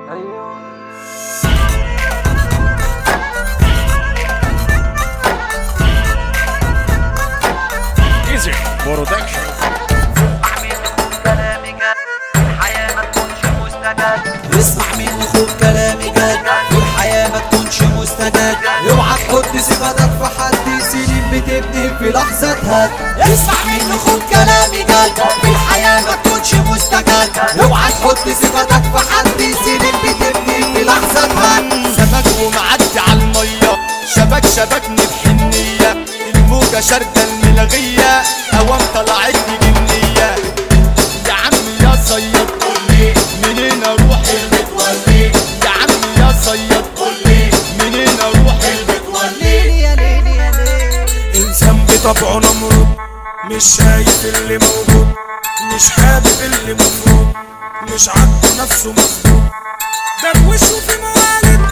ايزي برودكشن اسمع مني خد كلامي جد في الحياة ما تكونش مستجد اوعى تحط ثقتك في حد سنين بتبني في لحظة هد اسمع مني خد كلامي جد في الحياة ما تكونش مستجد اوعى تحط ثقتك في حد سنين بتبني في لحظة هد سمك ومعدي على المية شبك شبكني بحنية الموجة شاردة الملغية اوام طلعتني جنية يا عم يا صياد قولي منين اروح المتولي يا عم يا صياد قولي منين اروح المتولي يا ليلي يا ليلي انسان بطبعه نمرود مش شايف اللي موجود مش حابب اللي مفروض مش عاجبه نفسه مظبوط دروشه في موالد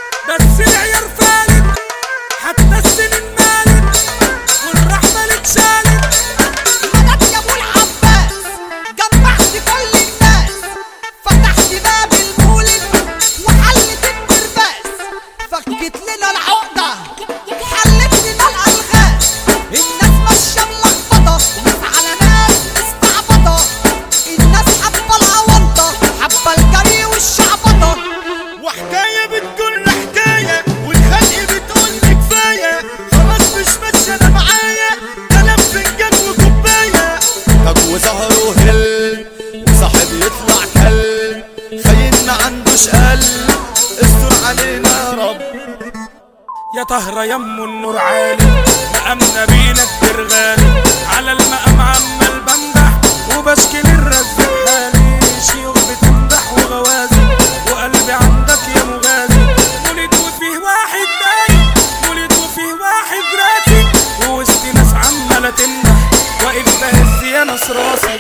بس العيار فالت حتى السنين مالت والرحمة اتشالت مدد يا ابو العباس جمعت كل الناس فتحت باب المولد وحلت الترباس فكت لنا العقدة حلت لنا الألغاز الناس ماشية ملخبطة ناس على ناس مستعبطة الناس حابة الأونطة حابة الجري والشعبطة وحكاية بتقول حكاية والخلق بتقول لي كفاية خلاص مش ماشية انا معايا كلام فنجان وكوباية طب وظهره هل وصاحب يطلع كل خاين ما عندوش قلب استر علينا يا رب يا طهرة يم النور عالي مقامنا بينا كتير غالي على المقام عمال بمدح وبشكي للرزق حالي شيوخ بتمدح وغوازي وقلبي عندك يا مغازي مولد وفيه واحد نايم مولد وفيه واحد راسي ووسط ناس عمالة تمدح واقف بهز يا ناس راسي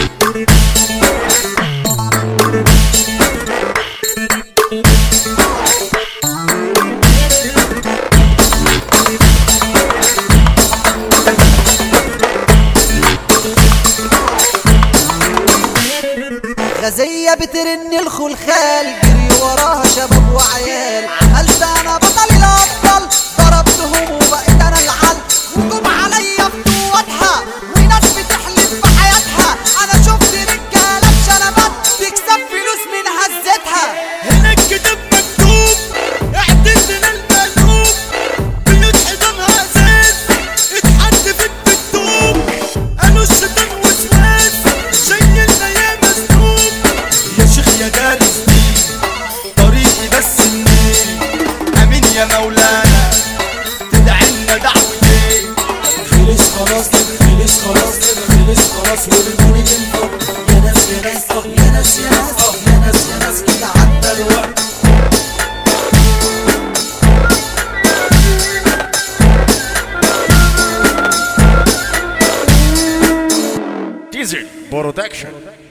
غزية بترن الخلخال جري وراها شباب وعيال عملت انا بطل الابطال ضربتهم وبقيت انا العل وجم عليا بقوتها وناس بتحلف بحياتها انا شفت رجاله بشنبات تكسب فلوس من هزتها هناك كتاب مكتوب اعتزل المقلوب بيوت حضنها ازاز اتحدفت بالطوب قالوا الشيطان وسواس شيلنا يا مسلوب يا شيخ يا دارس دين طريقي بس منين امين يا مولانا تدعي لنا دعوتين خلص خلاص خلص خلاص خلص خلاص والمولد انفض يا ناس يا ناس يا ناس يا ناس يا ناس يا ناس كده عدى الوقت ايزي برودكشن